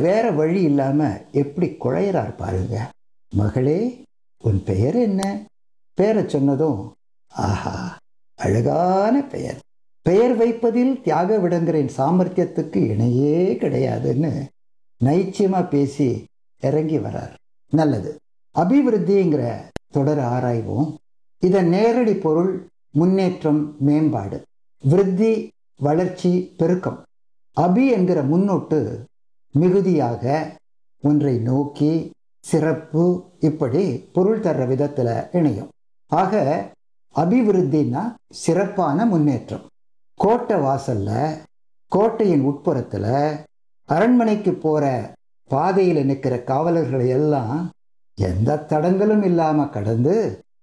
வேற வழி இல்லாம எப்படி குழையறார் பாருங்க மகளே உன் பெயர் என்ன பெயரை சொன்னதும் ஆஹா அழகான பெயர் பெயர் வைப்பதில் தியாக விடங்கிறேன் சாமர்த்தியத்துக்கு இணையே கிடையாதுன்னு நைச்சியமா பேசி இறங்கி வரார் நல்லது அபிவிருத்திங்கிற தொடர் ஆராய்வோம் இதன் நேரடி பொருள் முன்னேற்றம் மேம்பாடு விருத்தி வளர்ச்சி பெருக்கம் அபி என்கிற முன்னோட்டு மிகுதியாக ஒன்றை நோக்கி சிறப்பு இப்படி பொருள் தர்ற விதத்துல இணையும் ஆக அபிவிருத்தின்னா சிறப்பான முன்னேற்றம் கோட்டை வாசல்ல கோட்டையின் உட்புறத்துல அரண்மனைக்கு போற பாதையில் நிற்கிற காவலர்களை எல்லாம் எந்த தடங்களும் இல்லாம கடந்து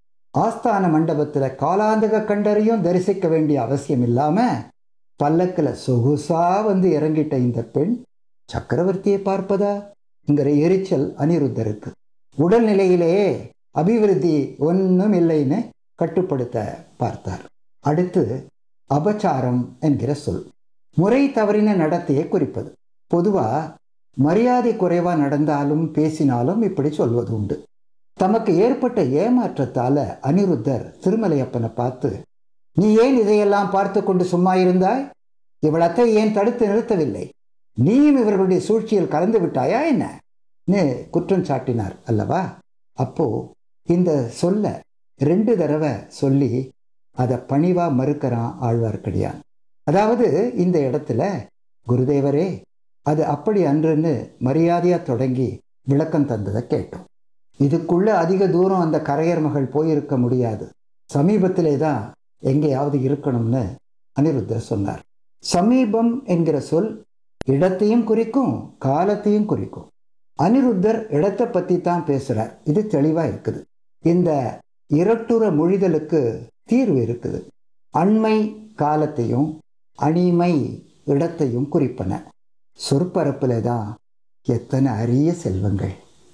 ஆஸ்தான மண்டபத்துல காலாந்தக கண்டரையும் தரிசிக்க வேண்டிய அவசியம் இல்லாம பல்லக்கில் சொகுசா வந்து இறங்கிட்ட இந்த பெண் சக்கரவர்த்தியை பார்ப்பதாங்கிற எரிச்சல் அனிருத்தருக்கு உடல்நிலையிலேயே அபிவிருத்தி ஒன்றும் இல்லைன்னு கட்டுப்படுத்த பார்த்தார் அடுத்து அபச்சாரம் என்கிற சொல் முறை தவறின நடத்தையை குறிப்பது பொதுவா மரியாதை குறைவா நடந்தாலும் பேசினாலும் இப்படி சொல்வது உண்டு தமக்கு ஏற்பட்ட ஏமாற்றத்தால அனிருத்தர் திருமலையப்பனை பார்த்து நீ ஏன் இதையெல்லாம் பார்த்து கொண்டு சும்மா இருந்தாய் இவளத்தை ஏன் தடுத்து நிறுத்தவில்லை நீயும் இவர்களுடைய சூழ்ச்சியில் கலந்து விட்டாயா என்ன குற்றம் சாட்டினார் அல்லவா அப்போ இந்த சொல்ல ரெண்டு தடவை சொல்லி அதை பணிவா மறுக்கிறான் ஆழ்வார்க்கடியான் அதாவது இந்த இடத்துல குருதேவரே அது அப்படி அன்றுன்னு மரியாதையா தொடங்கி விளக்கம் தந்ததை கேட்டோம் இதுக்குள்ள அதிக தூரம் அந்த கரையர் மகள் போயிருக்க முடியாது சமீபத்திலே தான் எங்கேயாவது இருக்கணும்னு அனிருத்தர் சொன்னார் சமீபம் என்கிற சொல் இடத்தையும் குறிக்கும் காலத்தையும் குறிக்கும் அனிருத்தர் இடத்தை பத்தி தான் பேசுறார் இது தெளிவா இருக்குது இந்த இரட்டுற மொழிதலுக்கு தீர்வு இருக்குது அண்மை காலத்தையும் அணிமை இடத்தையும் குறிப்பன சொற்பரப்புல தான் எத்தனை அரிய செல்வங்கள்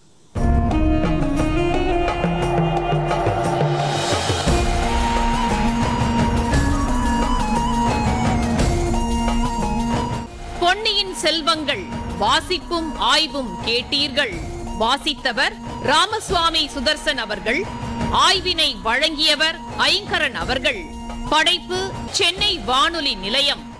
பொன்னியின் செல்வங்கள் வாசிப்பும் ஆய்வும் கேட்டீர்கள் வாசித்தவர் ராமசுவாமி சுதர்சன் அவர்கள் ஆய்வினை வழங்கியவர் ஐங்கரன் அவர்கள் படைப்பு சென்னை வானொலி நிலையம்